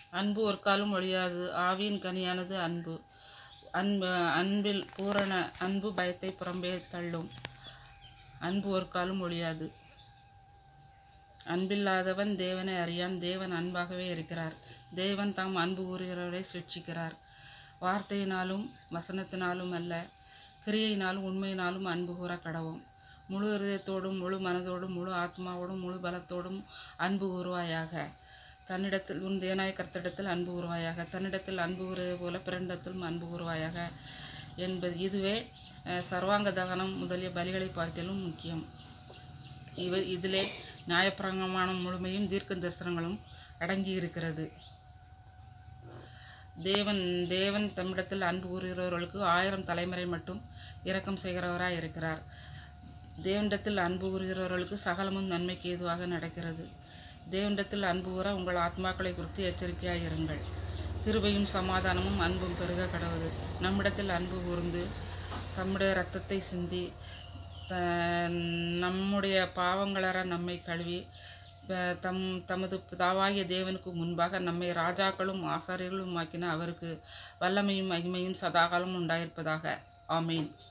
அன்பு ஒரு காலும் ஒழியாது ஆவியின் கனியானது அன்பு அன்பு அன்பில் பூரண அன்பு பயத்தை புறம்பே தள்ளும் அன்பு ஒரு காலும் ஒழியாது அன்பில்லாதவன் தேவனை அறியான் தேவன் அன்பாகவே இருக்கிறார் தேவன் தாம் அன்பு கூறுகிறவரை சிருட்சிக்கிறார் வார்த்தையினாலும் வசனத்தினாலும் அல்ல கிரியையினாலும் உண்மையினாலும் அன்பு கூற கடவும் முழு இருதயத்தோடும் முழு மனதோடும் முழு ஆத்மாவோடும் முழு பலத்தோடும் அன்பு கூறுவாயாக தன்னிடத்தில் உன் தேனாய் கர்த்தரிடத்தில் அன்பு கூறுவாயாக தன்னிடத்தில் அன்பு கூறுவது போல பிறனிடத்திலும் அன்பு கூறுவாயாக என்பது இதுவே அஹ், சர்வாங்க தகனம் முதலிய பலிகளை பார்க்கலும் முக்கியம் இவர் இதிலே நியாயப்பிரமாணம் முழுமையும் தீர்க்க தரிசனங்களும் அடங்கி இருக்கிறது தேவன் தேவன் தம்மிடத்தில் அன்பு கூறுகிறவர்களுக்கு ஆயிரம் தலைமுறை மட்டும் இரக்கம் செய்கிறவராய் இருக்கிறார் தேவனிடத்தில் அன்பு கூறுகிறவர்களுக்கு சகலமும் நன்மைக்கு ஏதுவாக நடக்கிறது தேவனிடத்தில் அன்பு கூற உங்கள் ஆத்மாக்களை குறித்து எச்சரிக்கையாக இருங்கள் கிருபையும் சமாதானமும் அன்பும் பெருக கடவுது நம்மிடத்தில் அன்பு கூர்ந்து தம்முடைய இரத்தத்தை சிந்தி த- நம்முடைய பாவங்களற நம்மை கழுவி ப- தம் தமது பிதாவாகிய தேவனுக்கு முன்பாக நம்மை ராஜாக்களும் ஆசாரியர்களும் ஆக்கின அவருக்கு வல்லமையும் மகிமையும் சதாகாலம் உண்டாயிருப்பதாக ஆமீன்